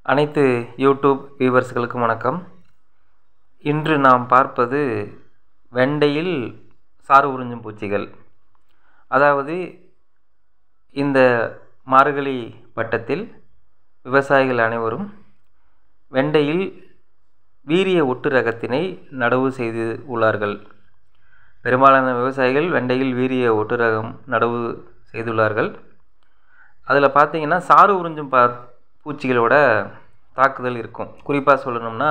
அனைத்து யூடியூப் வியூவர்ஸ்களுக்கும் வணக்கம் இன்று நாம் பார்ப்பது வெண்டையில் சாறு உறிஞ்சும் பூச்சிகள் அதாவது இந்த மார்கழி பட்டத்தில் விவசாயிகள் அனைவரும் வெண்டையில் வீரிய ஒட்டு ரகத்தினை நடவு செய்து உள்ளார்கள் பெரும்பாலான விவசாயிகள் வெண்டையில் வீரிய ஒட்டு ரகம் நடவு செய்துள்ளார்கள் அதில் பார்த்தீங்கன்னா சாறு உறிஞ்சும் பா பூச்சிகளோட தாக்குதல் இருக்கும் குறிப்பாக சொல்லணும்னா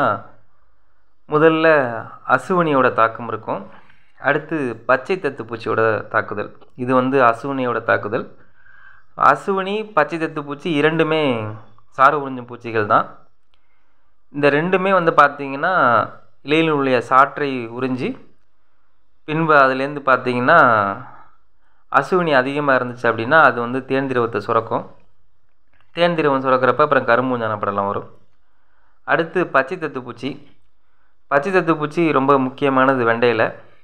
முதல்ல அசுவனியோட தாக்கம் இருக்கும் அடுத்து பச்சை தத்து பூச்சியோட தாக்குதல் இது வந்து அசுவனியோட தாக்குதல் அசுவனி பச்சை தத்து பூச்சி இரண்டுமே சாறு உறிஞ்சும் பூச்சிகள் தான் இந்த ரெண்டுமே வந்து பார்த்திங்கன்னா இலையில் உள்ள சாற்றை உறிஞ்சி பின்பு அதுலேருந்து பார்த்தீங்கன்னா அசுவினி அதிகமாக இருந்துச்சு அப்படின்னா அது வந்து தேன் திரவத்தை சுரக்கும் தேன் திரவம் சுரக்கிறப்ப அப்புறம் கரும்பூஞ்சான படலாம் வரும் அடுத்து பச்சை தத்து பூச்சி பச்சை தத்து பூச்சி ரொம்ப முக்கியமானது வெண்டையில்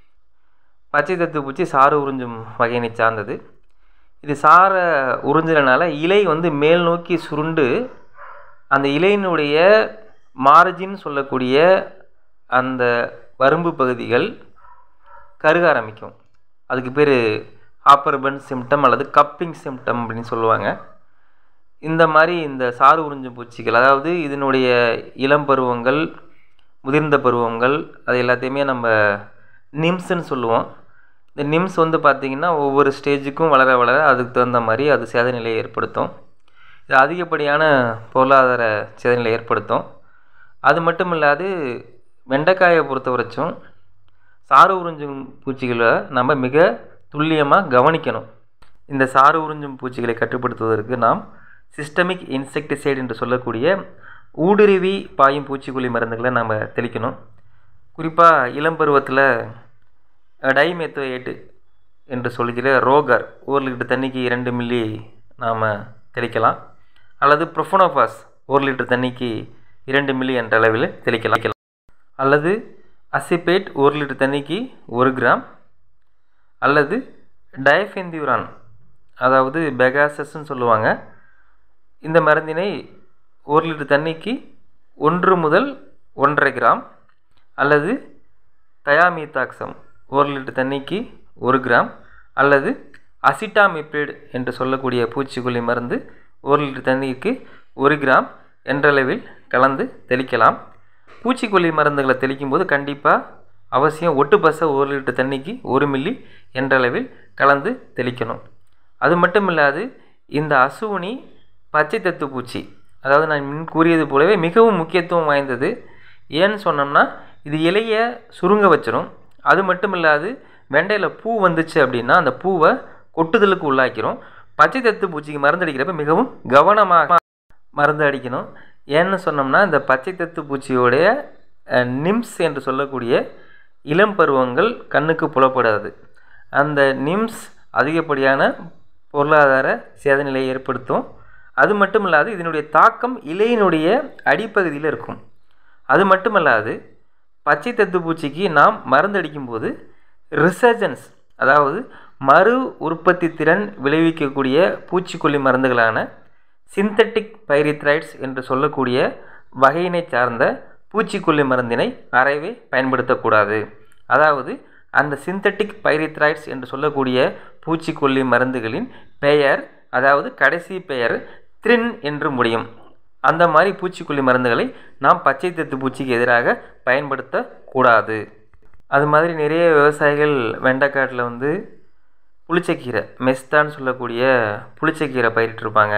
பச்சை தத்து பூச்சி சாறு உறிஞ்சும் வகையினை சார்ந்தது இது சாரை உறிஞ்சுறனால இலை வந்து மேல் நோக்கி சுருண்டு அந்த இலையினுடைய மார்ஜின் சொல்லக்கூடிய அந்த வரம்பு பகுதிகள் கருக ஆரம்பிக்கும் அதுக்கு பேர் ஹாப்பர்பன் சிம்டம் அல்லது கப்பிங் சிம்டம் அப்படின்னு சொல்லுவாங்க இந்த மாதிரி இந்த சாறு உறிஞ்சும் பூச்சிகள் அதாவது இதனுடைய இளம் பருவங்கள் முதிர்ந்த பருவங்கள் அது எல்லாத்தையுமே நம்ம நிம்ஸ்ன்னு சொல்லுவோம் இந்த நிம்ஸ் வந்து பார்த்திங்கன்னா ஒவ்வொரு ஸ்டேஜுக்கும் வளர வளர அதுக்கு தகுந்த மாதிரி அது சேதநிலையை ஏற்படுத்தும் இது அதிகப்படியான பொருளாதார சேதநிலை ஏற்படுத்தும் அது மட்டும் இல்லாது வெண்டைக்காயை பொறுத்த வரைச்சும் சாறு உறிஞ்சும் பூச்சிகளை நம்ம மிக துல்லியமாக கவனிக்கணும் இந்த சாறு உறிஞ்சும் பூச்சிகளை கட்டுப்படுத்துவதற்கு நாம் சிஸ்டமிக் இன்செக்டிசைடு என்று சொல்லக்கூடிய ஊடுருவி பாயும் பூச்சிக்கொல்லி மருந்துகளை நம்ம தெளிக்கணும் குறிப்பாக இளம் பருவத்தில் டைமெத்தோஏட்டு என்று சொல்கிற ரோகர் ஒரு லிட்டர் தண்ணிக்கு இரண்டு மில்லி நாம் தெளிக்கலாம் அல்லது ப்ரொஃபனோபாஸ் ஒரு லிட்டர் தண்ணிக்கு இரண்டு மில்லி என்ற அளவில் தெளிக்கலாம் அல்லது அசிபேட் ஒரு லிட்டர் தண்ணிக்கு ஒரு கிராம் அல்லது டயஃபெந்தியூரான் அதாவது பெகாசஸ்ன்னு சொல்லுவாங்க இந்த மருந்தினை ஒரு லிட்டர் தண்ணிக்கு ஒன்று முதல் ஒன்றரை கிராம் அல்லது தயாமீத்தாக்சம் ஒரு லிட்டர் தண்ணிக்கு ஒரு கிராம் அல்லது அசிட்டாமிப்ரேட் என்று சொல்லக்கூடிய பூச்சிக்கொல்லி மருந்து ஒரு லிட்டர் தண்ணிக்கு ஒரு கிராம் என்றளவில் கலந்து தெளிக்கலாம் பூச்சிக்கொல்லி மருந்துகளை தெளிக்கும் போது கண்டிப்பாக அவசியம் ஒட்டு பசை ஒரு லிட்டர் தண்ணிக்கு ஒரு மில்லி என்றளவில் கலந்து தெளிக்கணும் அது மட்டும் இல்லாது இந்த அசுவனி பச்சை தத்து பூச்சி அதாவது நான் முன் கூறியது போலவே மிகவும் முக்கியத்துவம் வாய்ந்தது ஏன்னு சொன்னோம்னா இது இலையை சுருங்க வச்சிரும் அது மட்டும் இல்லாது வெண்டையில் பூ வந்துச்சு அப்படின்னா அந்த பூவை கொட்டுதலுக்கு உள்ளாக்கிறோம் பச்சை தத்து பூச்சிக்கு மருந்து அடிக்கிறப்ப மிகவும் கவனமாக மருந்து அடிக்கணும் ஏன்னு சொன்னோம்னா இந்த பச்சை தத்து பூச்சியோடைய நிம்ஸ் என்று சொல்லக்கூடிய இளம் பருவங்கள் கண்ணுக்கு புலப்படாது அந்த நிம்ஸ் அதிகப்படியான பொருளாதார சேதநிலையை ஏற்படுத்தும் அது மட்டும் இல்லாது இதனுடைய தாக்கம் இலையினுடைய அடிப்பகுதியில் இருக்கும் அது மட்டுமல்லாது பச்சை தத்து பூச்சிக்கு நாம் மருந்து அடிக்கும்போது ரிசர்ஜன்ஸ் அதாவது மறு உற்பத்தி திறன் விளைவிக்கக்கூடிய பூச்சிக்கொல்லி மருந்துகளான சிந்தட்டிக் பைரித்ரைட்ஸ் என்று சொல்லக்கூடிய வகையினை சார்ந்த பூச்சிக்கொல்லி மருந்தினை அறவே பயன்படுத்தக்கூடாது அதாவது அந்த சிந்தட்டிக் பைரித்ரைட்ஸ் என்று சொல்லக்கூடிய பூச்சிக்கொல்லி மருந்துகளின் பெயர் அதாவது கடைசி பெயர் த்ரின் என்று முடியும் அந்த மாதிரி பூச்சிக்கொல்லி மருந்துகளை நாம் பச்சை தத்து பூச்சிக்கு எதிராக பயன்படுத்தக்கூடாது அது மாதிரி நிறைய விவசாயிகள் வெண்டைக்காட்டில் வந்து புளிச்சக்கீரை மெஸ்தான்னு சொல்லக்கூடிய புளிச்சக்கீரை பயிரிட்டிருப்பாங்க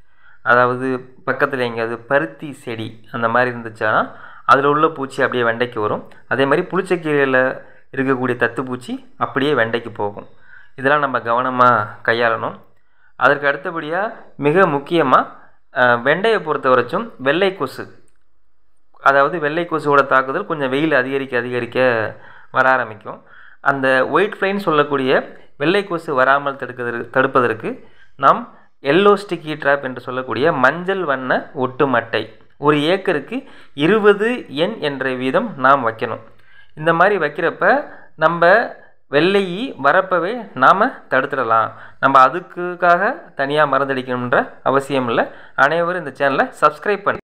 அதாவது பக்கத்தில் எங்கேயாவது பருத்தி செடி அந்த மாதிரி இருந்துச்சுன்னா அதில் உள்ள பூச்சி அப்படியே வெண்டைக்கு வரும் அதே மாதிரி புளிச்சக்கீரையில் இருக்கக்கூடிய தத்து பூச்சி அப்படியே வெண்டைக்கு போகும் இதெல்லாம் நம்ம கவனமாக கையாளணும் அதற்கு அடுத்தபடியாக மிக முக்கியமாக வெண்டையை பொறுத்த வரைச்சும் வெள்ளை கொசு அதாவது வெள்ளை கொசுவோட தாக்குதல் கொஞ்சம் வெயில் அதிகரிக்க அதிகரிக்க வர ஆரம்பிக்கும் அந்த ஒயிட் ஃப்ளைன்னு சொல்லக்கூடிய வெள்ளை கொசு வராமல் தடுக்கிறதுக்கு தடுப்பதற்கு நாம் எல்லோ ஸ்டிக்கி ட்ராப் என்று சொல்லக்கூடிய மஞ்சள் வண்ண ஒட்டு மட்டை ஒரு ஏக்கருக்கு இருபது எண் என்ற வீதம் நாம் வைக்கணும் இந்த மாதிரி வைக்கிறப்ப நம்ம வெள்ளையி வரப்பவே நாம் தடுத்துடலாம் நம்ம அதுக்காக தனியாக மருந்தடிக்கணுன்ற அவசியம் இல்லை அனைவரும் இந்த சேனலை சப்ஸ்கிரைப் பண்ணி